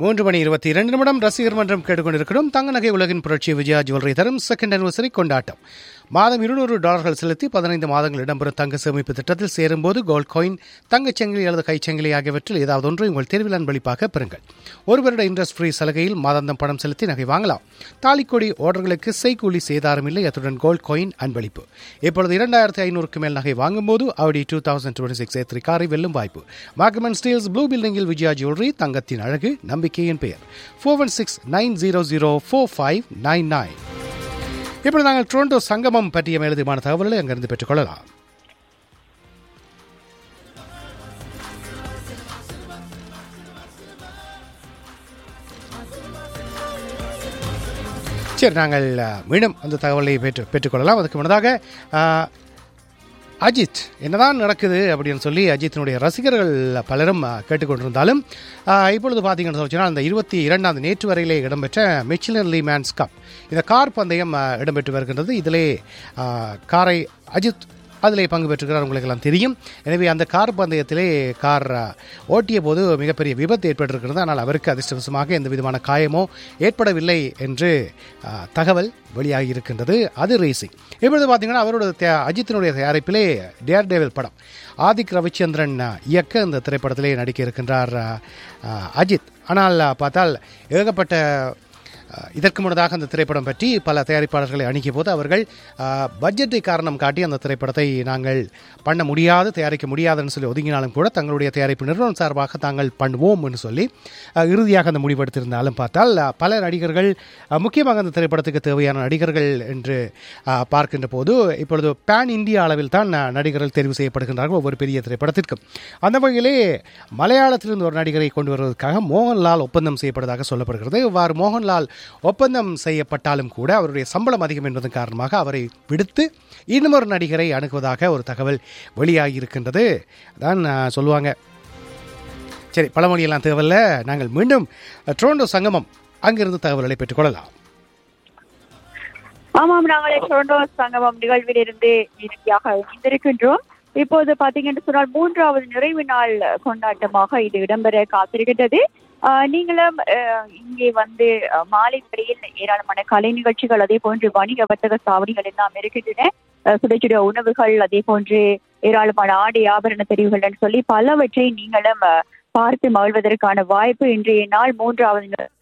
மூன்று மணி இருபத்தி இரண்டு நிமிடம் ரசிகர் மன்றம் கேட்டுக்கொண்டிருக்கிறோம் தங்க நகை உலகின் புரட்சி விஜயா ஜுவல்லரி தரும் செகண்ட் அனிவர்சரி கொண்டாட்டம் மாதம் இருநூறு டாலர்கள் செலுத்தி பதினைந்து மாதங்கள் இடம்பெறும் தங்க சேமிப்பு திட்டத்தில் சேரும்போது கோல்ட் காயின் தங்கச் சங்கிலி அல்லது கைச்சங்கிலி ஆகியவற்றில் ஏதாவது ஒன்று உங்கள் தேர்வில் அன்பளிப்பாக பெறுங்கள் ஒரு வருட இன்ட்ரெஸ்ட் ஃப்ரீ சலுகையில் மாதாந்தம் பணம் செலுத்தி நகை வாங்கலாம் தாலிக்கொடி ஆர்டர்களுக்கு செய்கூலி சேதாரம் இல்லை அத்துடன் கோல்ட் காயின் அன்பளிப்பு இப்பொழுது இரண்டாயிரத்தி ஐநூறுக்கு மேல் நகை வாங்கும்போது Audi two thousand twenty six A three காரை வெல்லும் வாய்ப்பு மார்க்கமன் ஸ்டீல்ஸ் ப்ளூ பில்டிங்கில் விஜயா ஜுவல்லரி தங்கத்தின் அழகு நம்பிக்கையின் பெயர் four one six nine zero zero four five nine nine இப்பொழுது நாங்கள் டொரண்டோ சங்கமம் பற்றிய மேலதிகமான தகவல்களை அங்கிருந்து பெற்றுக்கொள்ளலாம் சரி நாங்கள் அஹ், மீண்டும் அந்த தகவலை பெற்று பெற்றுக்கொள்ளலாம் அதுக்கு முன்னதாக அஹ், அஜித் என்னதான் நடக்குது அப்படின்னு சொல்லி அஜித்தினுடைய ரசிகர்கள் பலரும் அஹ், கேட்டுக்கொண்டிருந்தாலும் அஹ், இப்பொழுது பார்த்தீங்கன்னு சொன்னால் அந்த இருபத்தி இரண்டாம் நேற்று வரையிலே இடம்பெற்ற மிச்சிலன் லீ மேன்ஸ் கப் இந்த கார் பந்தயம் அஹ், இடம்பெற்று வருகின்றது இதிலே அஹ், காரை அஜித் அதிலே பங்கு பெற்றுக்கிறார் உங்களுக்கு எல்லாம் தெரியும் எனவே அந்த கார் பந்தயத்திலே கார் அஹ், ஓட்டிய போது மிகப்பெரிய விபத்து ஏற்பட்டிருக்கிறது ஆனால் அவருக்கு அதிர்ஷ்டவசமாக எந்த விதமான காயமோ ஏற்படவில்லை என்று அஹ், தகவல் வெளியாகி இருக்கின்றது அது ரேசிங் இப்பொழுது பார்த்தீங்கன்னா அவரோட தயா- அஜித்தினுடைய தயாரிப்பிலே டேர் டேவில் படம் ஆதிக் ரவிச்சந்திரன் அஹ், இயக்க இந்த திரைப்படத்திலே நடிக்க இருக்கின்றார் அஹ், அஹ், அஜித் ஆனால் அஹ், பார்த்தால் ஏகப்பட்ட அஹ், இதற்கு முன்னதாக அந்த திரைப்படம் பற்றி பல தயாரிப்பாளர்களை அணுகிய போது அவர்கள் அஹ், பட்ஜெட்டை காரணம் காட்டி அந்த திரைப்படத்தை நாங்கள் பண்ண முடியாது தயாரிக்க முடியாதுன்னு சொல்லி ஒதுங்கினாலும் கூட தங்களுடைய தயாரிப்பு நிறுவனம் சார்பாக தாங்கள் பண்ணுவோம் என்று சொல்லி அஹ், இறுதியாக அந்த முடிவெடுத்திருந்தாலும் பார்த்தால் அஹ், பல நடிகர்கள் அஹ், முக்கியமாக அந்த திரைப்படத்துக்கு தேவையான நடிகர்கள் என்று அஹ், பார்க்கின்ற போது இப்பொழுது பேன் இந்தியா அளவில் தான் அஹ், நடிகர்கள் தெரிவு செய்யப்படுகின்றார்கள் ஒவ்வொரு பெரிய திரைப்படத்திற்கும் அந்த வகையிலே மலையாளத்திலிருந்து ஒரு நடிகரை கொண்டு வருவதற்காக மோகன்லால் ஒப்பந்தம் செய்யப்படுவதாக சொல்லப்படுகிறது இவ்வாறு மோகன்லால் ஒப்பந்தம் செய்யப்பட்டாலும் கூட அவருடைய சம்பளம் அதிகம் என்பதன் காரணமாக அவரை விடுத்து இன்னுமொரு நடிகரை அணுகுவதாக ஒரு தகவல் வெளியாகி இருக்கின்றது அதான் அஹ், சொல்லுவாங்க சரி பழமொழியெல்லாம் தேவையில்ல நாங்கள் மீண்டும் அஹ், டொரண்டோ சங்கமம் அங்கிருந்து தகவல்களை பெற்றுக்கொள்ளலாம் ஆமாம் நாங்கள் டொரண்டோ சங்கமம் நிகழ்விலிருந்து இறுதியாக இணைந்திருக்கின்றோம் இப்போது பாத்தீங்கன்னு சொன்னால் மூன்றாவது நிறைவு நாள் கொண்டாட்டமாக இது இடம்பெற காத்திருக்கின்றது ஆஹ் நீங்களும் ஆஹ் இங்கே வந்து ஆஹ் மாலை வரையில் ஏராளமான கலை நிகழ்ச்சிகள் அதே போன்று வணிக வர்த்தக சாவடிகள் எல்லாம் இருக்கின்றன ஆஹ் சுட சுட உணவுகள் அதே போன்று ஏராளமான ஆடை ஆபரண தெரிவுகள் சொல்லி பலவற்றை நீங்களும் ஆஹ் பார்த்து மகிழ்வதற்கான வாய்ப்பு இன்றைய நாள் மூன்றாவது